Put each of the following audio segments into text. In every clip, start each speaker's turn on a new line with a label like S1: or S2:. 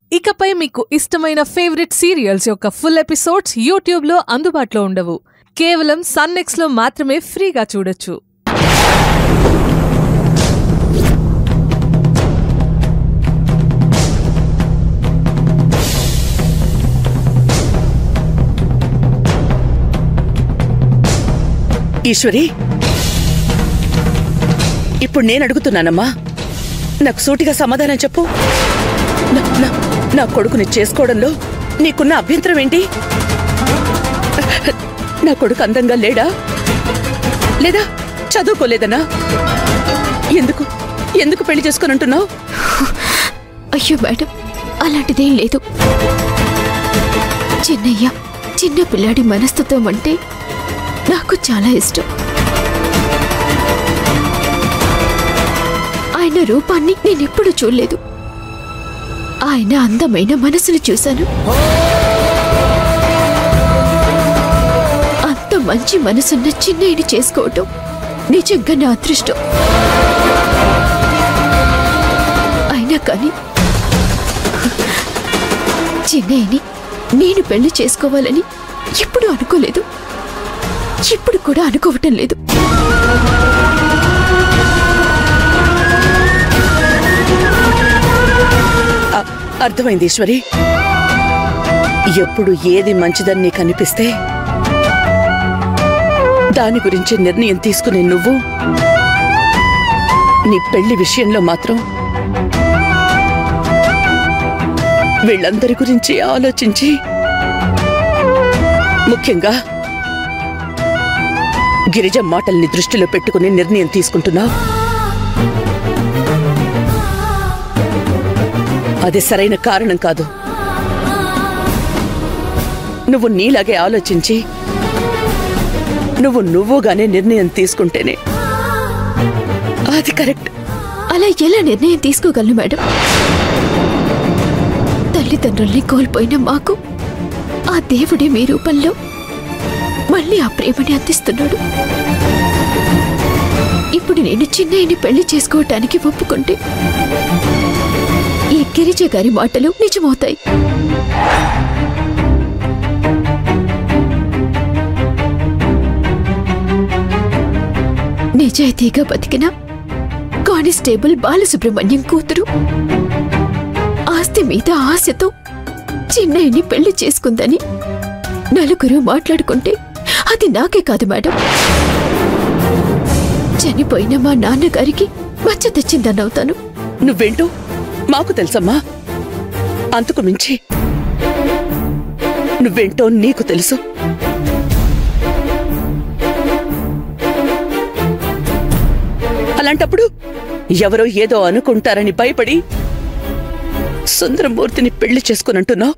S1: ఇకపై మీకు ఇష్టమైన ఫేవరెట్ సీరియల్స్ యొక్క ఫుల్ ఎపిసోడ్స్ యూట్యూబ్లో అందుబాటులో ఉండవు కేవలం సన్నెక్స్లో మాత్రమే ఫ్రీగా చూడొచ్చు
S2: ఈశ్వరి ఇప్పుడు నేను అడుగుతున్నానమ్మా నాకు సూటిగా సమాధానం చెప్పు నా- నా- నా కొడుకుని చేసుకోవడంలో నీకున్న అభ్యంతరం ఏంటి నా కొడుకు అందంగా లేడా లేదా చదువుకోలేదనా ఎందుకు ఎందుకు పెళ్లి చేసుకొని అంటున్నావు
S3: అయ్యో మేడం అలాంటిదేం లేదు చిన్నయ్య చిన్న పిల్లాడి మనస్తత్వం అంటే నాకు చాలా ఇష్టం ఆయన రూపాన్ని నేనెప్పుడు చూడలేదు ఆయన అందమైన మనసును చూశాను అంత మంచి మనసున్న చిన్నయ్యని చేసుకోవటం నిజంగా నా అదృష్టం అయినా కానీ చిన్నయ్యని నేను పెళ్లి చేసుకోవాలని ఎప్పుడు అనుకోలేదు ఇప్పుడు కూడా అనుకోవటం లేదు
S2: అ- అర్థమైంది ఈశ్వరి ఎప్పుడు ఏది మంచిదని నీకు అనిపిస్తే దాని గురించి నిర్ణయం తీసుకునే నువ్వు నీ పెళ్లి విషయంలో మాత్రం వీళ్ళందరి గురించి ఆలోచించి ముఖ్యంగా గిరిజ మాటల్ని దృష్టిలో పెట్టుకుని నిర్ణయం తీసుకుంటున్నావు అది సరైన కారణం కాదు నువ్వు నీలాగే ఆలోచించి నువ్వు నువ్వుగానే నిర్ణయం తీసుకుంటేనే అది కరెక్ట్
S3: అలా ఎలా నిర్ణయం తీసుకోగలను మేడం తల్లిదండ్రుల్ని కోల్పోయిన మాకు ఆ దేవుడే మీ రూపంలో మళ్ళీ ఆ ప్రేమని అందిస్తున్నాడు ఇప్పుడు నేను చిన్నయ్యని పెళ్లి చేసుకోవటానికి ఒప్పుకుంటే ఈ గిరిజ గారి మాటలు నిజమవుతాయి నిజాయితీగా బతికిన కానిస్టేబుల్ బాలసుబ్రహ్మణ్యం కూతురు ఆస్తి మీద ఆశతో చిన్నయ్యని పెళ్లి చేసుకుందని నలుగురు మాట్లాడుకుంటే అది నాకే కాదు మేడం చనిపోయిన మా నాన్నగారికి మచ్చ తెచ్చిందన్నవుతాను
S2: నువ్వేంటో మాకు తెలుసమ్మా అంతకు మించి నువ్వేంటో నీకు తెలుసు అలాంటప్పుడు ఎవరో ఏదో అనుకుంటారని భయపడి సుందరమూర్తిని పెళ్లి చేసుకునంటున్నావు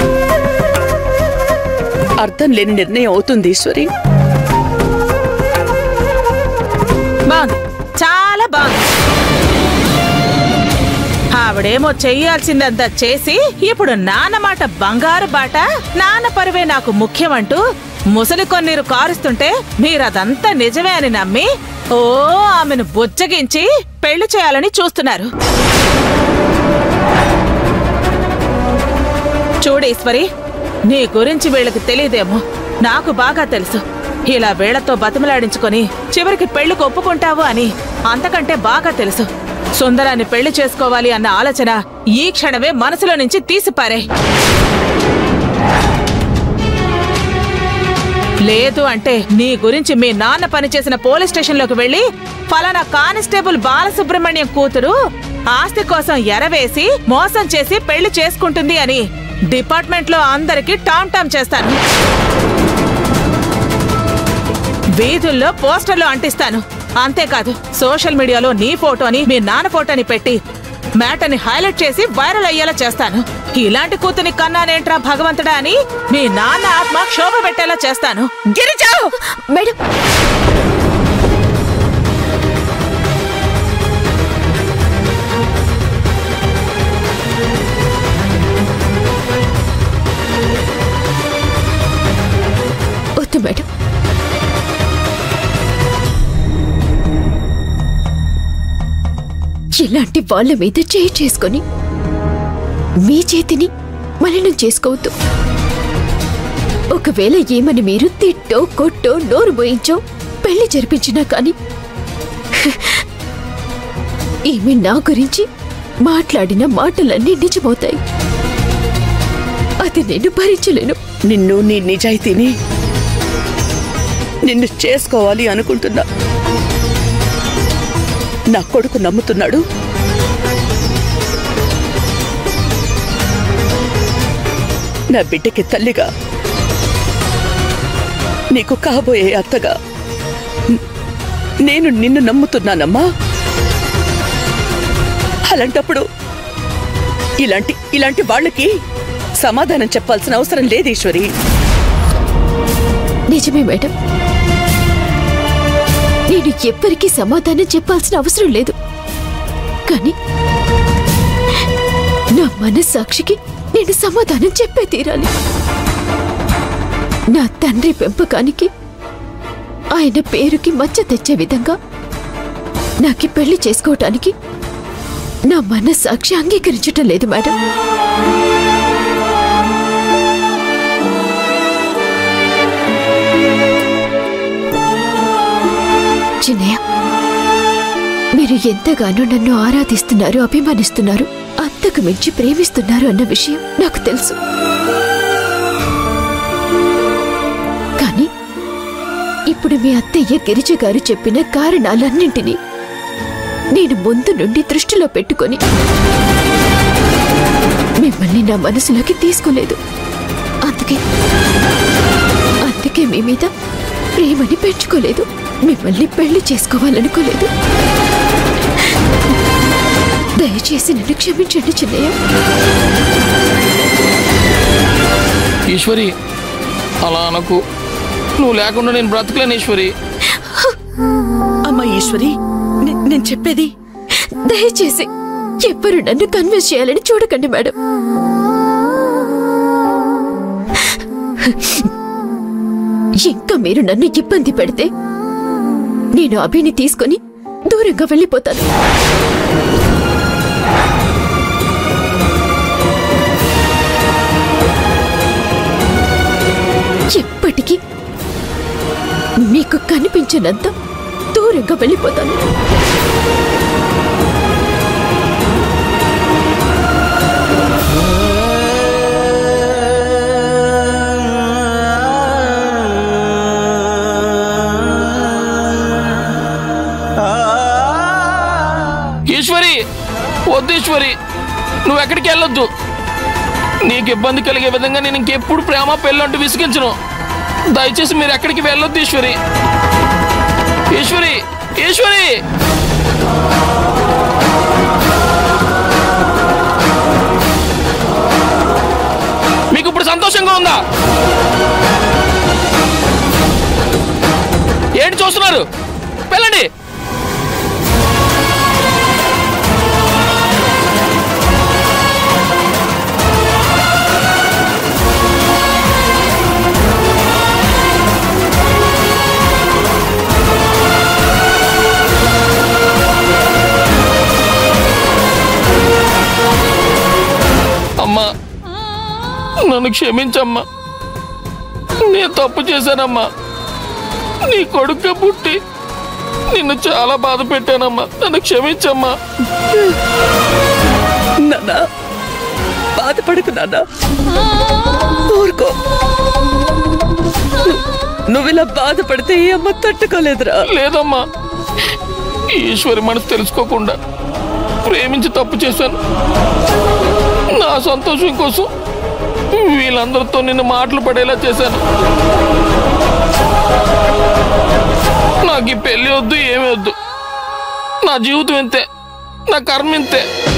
S2: అర్థం లేని నిర్ణయం అవుతుంది ఈశ్వరి
S4: బాగుంది చాలా బాగుంది ఆవిడేమో చెయ్యాల్సిందంతా చేసి ఇప్పుడు నాన్న మాట బంగారు బాట నాన్న పరువే నాకు ముఖ్యమంటూ ముసలి కొన్నీరు కారుస్తుంటే మీరదంతా నిజమే అని నమ్మి ఓ ఆమెను బుజ్జగించి పెళ్లి చేయాలని చూస్తున్నారు చూడు ఈశ్వరి నీ గురించి వీళ్ళకి తెలియదేమో నాకు బాగా తెలుసు ఇలా వీళ్లతో బతిమలాడించుకొని చివరికి పెళ్లికి ఒప్పుకుంటావు అని అంతకంటే బాగా తెలుసు సుందరాన్ని పెళ్లి చేసుకోవాలి అన్న ఆలోచన ఈ క్షణమే మనసులో నుంచి తీసిపారే లేదు అంటే నీ గురించి మీ నాన్న పనిచేసిన పోలీస్ స్టేషన్లోకి వెళ్ళి ఫలానా కానిస్టేబుల్ బాలసుబ్రహ్మణ్యం కూతురు ఆస్తి కోసం ఎరవేసి మోసం చేసి పెళ్లి చేసుకుంటుంది అని డిపార్ట్మెంట్ లో అందరికీ టామ్ టామ్ చేస్తాను వీధుల్లో పోస్టర్లు అంటిస్తాను అంతేకాదు సోషల్ మీడియాలో నీ ఫోటోని మీ నాన్న ఫోటోని పెట్టి మ్యాటర్ని హైలైట్ చేసి వైరల్ అయ్యేలా చేస్తాను ఇలాంటి కూతుని కన్నానేంట్రా భగవంతుడా అని మీ నాన్న ఆత్మ క్షోభ పెట్టేలా చేస్తాను
S2: గిరిజా
S3: మేడం వద్దు మేడం ఇలాంటి వాళ్ళ మీద చేయి చేసుకొని మీ చేతిని మలినం చేసుకోవద్దు ఒకవేళ ఏమని మీరు తిట్టో కొట్టో నోరు పోయించో పెళ్లి జరిపించినా కానీ ఈమె నా గురించి మాట్లాడిన మాటలన్నీ నిజమవుతాయి అది నేను భరించలేను
S2: నిన్ను నీ నిజాయితీని నిన్ను చేసుకోవాలి అనుకుంటున్నా నా కొడుకు నమ్ముతున్నాడు నా బిడ్డకి తల్లిగా నీకు కాబోయే అత్తగా న- నేను నిన్ను నమ్ముతున్నానమ్మా అలాంటప్పుడు ఇలాంటి ఇలాంటి వాళ్ళకి సమాధానం చెప్పాల్సిన అవసరం లేదు ఈశ్వరి
S3: నిజమే మేడం నేను ఎవ్వరికీ సమాధానం చెప్పాల్సిన అవసరం లేదు కానీ నా మనస్సాక్షికి నేను సమాధానం చెప్పే తీరాలి నా తండ్రి పెంపకానికి ఆయన పేరుకి మచ్చ తెచ్చే విధంగా నాకు ఈ పెళ్లి చేసుకోవటానికి నా మనస్సాక్షి అంగీకరించటం లేదు మేడం చిన్నయ్య మీరు ఎంతగానో నన్ను ఆరాధిస్తున్నారు అభిమానిస్తున్నారు అంతకు మించి ప్రేమిస్తున్నారు అన్న విషయం నాకు తెలుసు కానీ ఇప్పుడు మీ అత్తయ్య గిరిజ గారు చెప్పిన కారణాలన్నింటినీ నేను ముందు నుండి దృష్టిలో పెట్టుకొని మిమ్మల్ని నా మనసులోకి తీసుకోలేదు అందుకే అందుకే మీ మీద ప్రేమని పెంచుకోలేదు మిమ్మల్ని పెళ్లి చేసుకోవాలనుకోలేదు దయచేసి నన్ను క్షమించండి చిన్నయ్య
S5: ఈశ్వరి అలా అనకు నువ్వు లేకుండా నేను బ్రతకలేను ఈశ్వరి
S2: అమ్మా ఈశ్వరి నే- నేను చెప్పేది
S3: దయచేసి ఎవ్వరు నన్ను కన్విన్స్ చేయాలని చూడకండి మేడం ఇంకా మీరు నన్ను ఇబ్బంది పెడితే నేను అభిని తీసుకొని దూరంగా వెళ్ళిపోతాను ఎప్పటికీ మీకు కనిపించినంత దూరంగా వెళ్ళిపోతాను
S5: ఈశ్వరి వద్దు ఈశ్వరి నువ్వు ఎక్కడికి వెళ్ళొద్దు నీకు ఇబ్బంది కలిగే విధంగా నేను ఇంకెప్పుడు ప్రేమ పెళ్ళి అంటూ విసిగించను దయచేసి మీరు ఎక్కడికి వెళ్ళొద్దు ఈశ్వరి ఈశ్వరి ఈశ్వరి మీకు ఇప్పుడు సంతోషంగా ఉందా ఏంటి చూస్తున్నారు వెళ్ళండి అమ్మా నన్ను క్షమించమ్మా నేను తప్పు చేశానమ్మా నీ కొడుకు పుట్టి నిన్ను చాలా బాధ పెట్టానమ్మా నన్ను క్షమించమ్మా
S2: నాన్న బాధపడకు నాన్న ఊరుకో ను- నువ్విలా బాధపడితే ఈ అమ్మ తట్టుకోలేదురా
S5: లేదమ్మా ఈశ్వరి మనసు తెలుసుకోకుండా ప్రేమించి తప్పు చేశాను నా సంతోషం కోసం వీళ్ళందరితో నిన్ను మాటలు పడేలా చేశాను నాకు ఈ పెళ్లి వద్దు ఏమీ వద్దు నా జీవితం ఇంతే నా కర్మ ఇంతే